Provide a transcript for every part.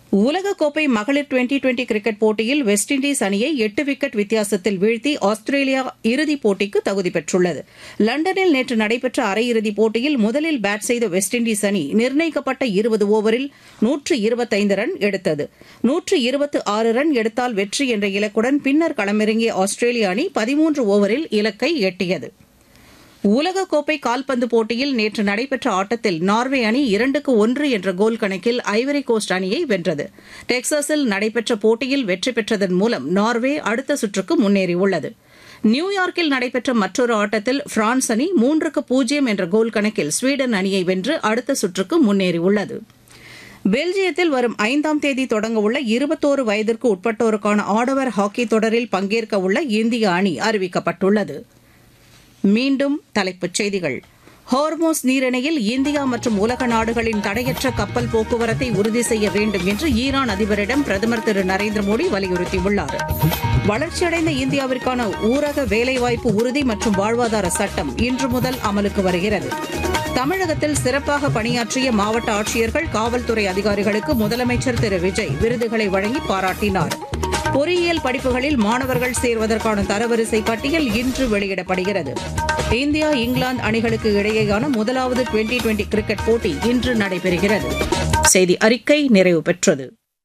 உலகக்கோப்பை மகளிர் twenty twenty cricket போட்டியில் வெஸ்ட் இண்டீஸ் அணியை எட்டு விக்கெட் வித்தியாசத்தில் வீழ்த்தி ஆஸ்திரேலியா இறுதிப் போட்டிக்கு தகுதி பெற்றுள்ளது லண்டனில் நேற்று நடைபெற்ற அரையிறுதிப் போட்டியில் முதலில் பேட் செய்த வெஸ்ட் இண்டீஸ் அணி நிர்ணயிக்கப்பட்ட இருபது ஓவரில் நூற்று இருபத்தைந்து ரன் எடுத்தது நூற்று இருபத்து ஆறு ரன் எடுத்தால் வெற்றி என்ற இலக்குடன் பின்னர் களமிறங்கிய ஆஸ்திரேலிய அணி பதிமூன்று ஓவரில் இலக்கை எட்டியது உலகக்கோப்பை கால்பந்து போட்டியில் நேற்று நடைபெற்ற ஆட்டத்தில் நார்வே அணி இரண்டுக்கு ஒன்று என்ற கோல் கணக்கில் ஐவரி கோஸ்ட் அணியை வென்றது டெக்சாஸில் நடைபெற்ற போட்டியில் வெற்றி பெற்றதன் மூலம் நார்வே அடுத்த சுற்றுக்கு முன்னேறியுள்ளது நியூயார்க்கில் நடைபெற்ற மற்றொரு ஆட்டத்தில் பிரான்ஸ் அணி மூன்றுக்கு பூஜ்ஜியம் என்ற கோல் கணக்கில் ஸ்வீடன் அணியை வென்று அடுத்த சுற்றுக்கு முன்னேறியுள்ளது பெல்ஜியத்தில் வரும் ஐந்தாம் தேதி தொடங்கவுள்ள இருபத்தோரு வயதிற்கு உட்பட்டோருக்கான ஆடவர் ஹாக்கி தொடரில் பங்கேற்க உள்ள இந்திய அணி அறிவிக்கப்பட்டுள்ளது மீண்டும் தலைப்புச் செய்திகள் ஹார்மோஸ் நீரிணையில் இந்தியா மற்றும் உலக நாடுகளின் தடையற்ற கப்பல் போக்குவரத்தை உறுதி செய்ய வேண்டும் என்று ஈரான் அதிபரிடம் பிரதமர் திரு நரேந்திர மோடி வலியுறுத்தியுள்ளார் வளர்ச்சியடைந்த இந்தியாவிற்கான ஊரக வேலைவாய்ப்பு உறுதி மற்றும் வாழ்வாதார சட்டம் இன்று முதல் அமலுக்கு வருகிறது தமிழகத்தில் சிறப்பாக பணியாற்றிய மாவட்ட ஆட்சியர்கள் காவல்துறை அதிகாரிகளுக்கு முதலமைச்சர் திரு விஜய் விருதுகளை வழங்கி பாராட்டினார் பொறியியல் படிப்புகளில் மாணவர்கள் சேர்வதற்கான தரவரிசை பட்டியல் இன்று வெளியிடப்படுகிறது இந்தியா இங்கிலாந்து அணிகளுக்கு இடையேயான முதலாவது டுவெண்டி டுவெண்டி கிரிக்கெட் போட்டி இன்று நடைபெறுகிறது செய்தி அறிக்கை நிறைவு பெற்றது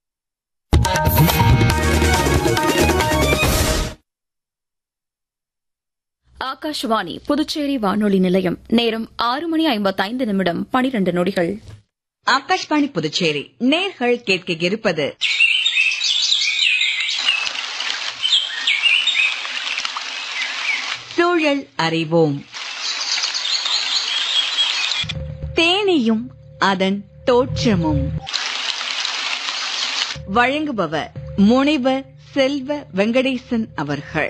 ஆகாஷ்வாணி புதுச்சேரி வானொலி நிலையம் நேரம் ஆறு மணி ஐம்பத்தைந்து நிமிடம் பனிரெண்டு நொடிகள் ஆகாஷ்வாணி புதுச்சேரி நேர்கள் கேட்க இருப்பது சூழல் அறிவோம் தேனியும் அதன் தோற்றமும் வழங்குபவர் முனைவர் செல்வ வெங்கடேசன் அவர்கள்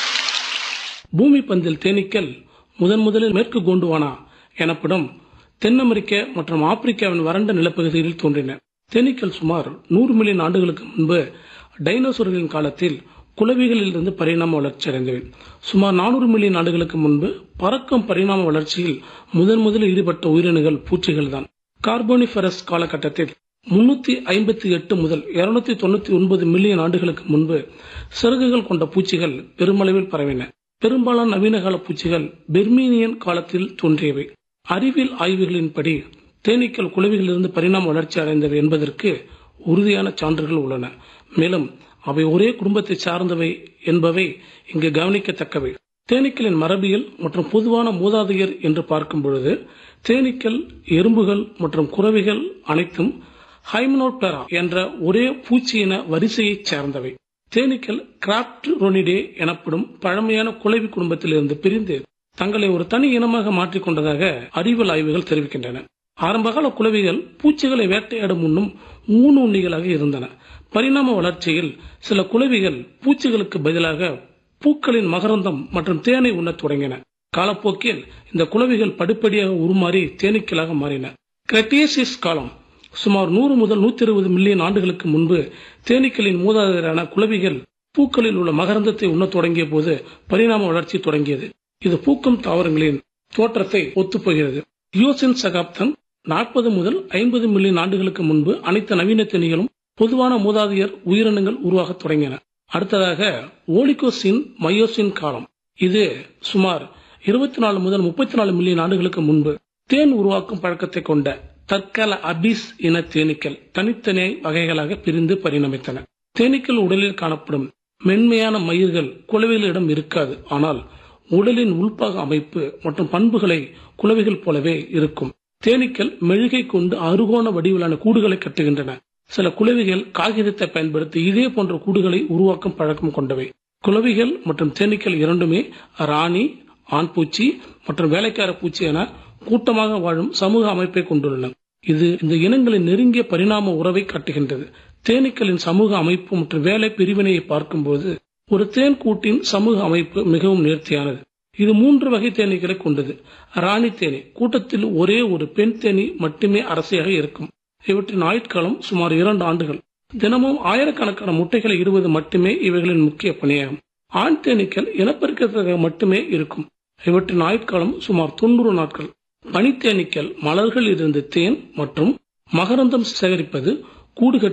பூமி பந்தில் தேனீக்கள் முதன் முதலில் மேற்கு கோண்டுவானா எனப்படும் தென் அமெரிக்க மற்றும் ஆப்பிரிக்காவின் வறண்ட நிலப்பகுதிகளில் தோன்றின தேனீக்கள் சுமார் நூறு மில்லியன் ஆண்டுகளுக்கு முன்பு டைனோசர்களின் காலத்தில் குளவிகளில் இருந்து பரிணாம வளர்ச்சி அடைந்தவை சுமார் நானூறு மில்லியன் ஆண்டுகளுக்கு முன்பு பறக்கும் பரிணாம வளர்ச்சியில் முதன் முதலில் ஈடுபட்ட உயிரினங்கள் பூச்சிகள் தான் கார்போனிபரஸ் காலகட்டத்தில் முன்னூத்தி ஐம்பத்தி எட்டு முதல் இருநூத்தி தொண்ணூத்தி ஒன்பது மில்லியன் ஆண்டுகளுக்கு முன்பு சிறகுகள் கொண்ட பூச்சிகள் பெருமளவில் பரவின பெரும்பாலான நவீன கால பூச்சிகள் பெர்மீனியன் காலத்தில் தோன்றியவை அறிவியல் ஆய்வுகளின்படி தேனீக்கள் குளவிகளிலிருந்து பரிணாம வளர்ச்சி அடைந்தவை என்பதற்கு உறுதியான சான்றுகள் உள்ளன மேலும் அவை ஒரே குடும்பத்தை சார்ந்தவை என்பவை இங்கு கவனிக்கத்தக்கவை தேனீக்களின் மரபியல் மற்றும் பொதுவான மூதாதையர் என்று பார்க்கும் பொழுது தேனீக்கள் எறும்புகள் மற்றும் குறவிகள் அனைத்தும் ஹைமனோப்டரா என்ற ஒரே பூச்சியின வரிசையைச் சேர்ந்தவை தேனீக்கள் கிராப்ட் ரொனிடே எனப்படும் பழமையான குளவி குடும்பத்திலிருந்து பிரிந்து தங்களை ஒரு தனி இனமாக மாற்றிக் கொண்டதாக அறிவியல் ஆய்வுகள் தெரிவிக்கின்றன ஆரம்பகால குளவிகள் பூச்சிகளை வேட்டையாடும் முன்னும் ஊன் உண்ணிகளாக இருந்தன பரிணாம வளர்ச்சியில் சில குளவிகள் பூச்சிகளுக்கு பதிலாக பூக்களின் மகரந்தம் மற்றும் தேனை உண்ணத் தொடங்கின காலப்போக்கில் இந்த குளவிகள் படிப்படியாக உருமாறி தேனீக்களாக மாறின கிரெட்டியசிஸ் காலம் சுமார் நூறு முதல் நூத்தி இருபது மில்லியன் ஆண்டுகளுக்கு முன்பு தேனீக்களின் மூதாதையரான குளவிகள் பூக்களில் உள்ள மகரந்தத்தை உண்ணத் தொடங்கிய போது பரிணாம வளர்ச்சி தொடங்கியது இது பூக்கும் தாவரங்களின் தோற்றத்தை ஒத்துப்போகிறது யோசின் சகாப்தம் நாற்பது முதல் ஐம்பது மில்லியன் ஆண்டுகளுக்கு முன்பு அனைத்து நவீன தேனிகளும் பொதுவான மூதாதையர் உயிரினங்கள் உருவாகத் தொடங்கின அடுத்ததாக ஓலிகோசின் மயோசின் காலம் இது சுமார் இருபத்தி நாலு முதல் முப்பத்தி நாலு மில்லியன் ஆண்டுகளுக்கு முன்பு தேன் உருவாக்கும் பழக்கத்தை கொண்ட தற்கால அபிஸ் இன தேனீக்கள் தனித்தனி வகைகளாக பிரிந்து பரிணமித்தன தேனீக்கள் உடலில் காணப்படும் மென்மையான மயிர்கள் குளவிகளிடம் இருக்காது ஆனால் உடலின் உள்பாக அமைப்பு மற்றும் பண்புகளை குளவிகள் போலவே இருக்கும் தேனீக்கள் மெழுகை கொண்டு அருகோண வடிவிலான கூடுகளை கட்டுகின்றன சில குளவிகள் காகிதத்தை பயன்படுத்தி இதே போன்ற கூடுகளை உருவாக்கும் பழக்கம் கொண்டவை குளவிகள் மற்றும் தேனீக்கள் இரண்டுமே ராணி ஆண் பூச்சி மற்றும் வேலைக்கார பூச்சி என கூட்டமாக வாழும் சமூக அமைப்பை கொண்டுள்ளன இது இந்த இனங்களின் நெருங்கிய பரிணாம உறவை காட்டுகின்றது தேனீக்களின் சமூக அமைப்பு மற்றும் வேலை பிரிவினையை பார்க்கும்போது ஒரு தேன் கூட்டின் சமூக அமைப்பு மிகவும் நேர்த்தியானது இது மூன்று வகை தேனீக்களை கொண்டது ராணி தேனி கூட்டத்தில் ஒரே ஒரு பெண் தேனி மட்டுமே அரசியாக இருக்கும் இவற்றின் ஆயுட்காலம் சுமார் இரண்டு ஆண்டுகள் தினமும் ஆயிரக்கணக்கான முட்டைகளை இடுவது மட்டுமே இவைகளின் முக்கிய பணியாகும் ஆண் தேனீக்கள் இனப்பெருக்கத்திற்காக மட்டுமே இருக்கும் இவற்றின் ஆயுட்காலம் சுமார் தொண்ணூறு நாட்கள் பனித்தேனீக்கள் மலர்கள் இருந்து தேன் மற்றும் மகரந்தம் சேகரிப்பது கூடு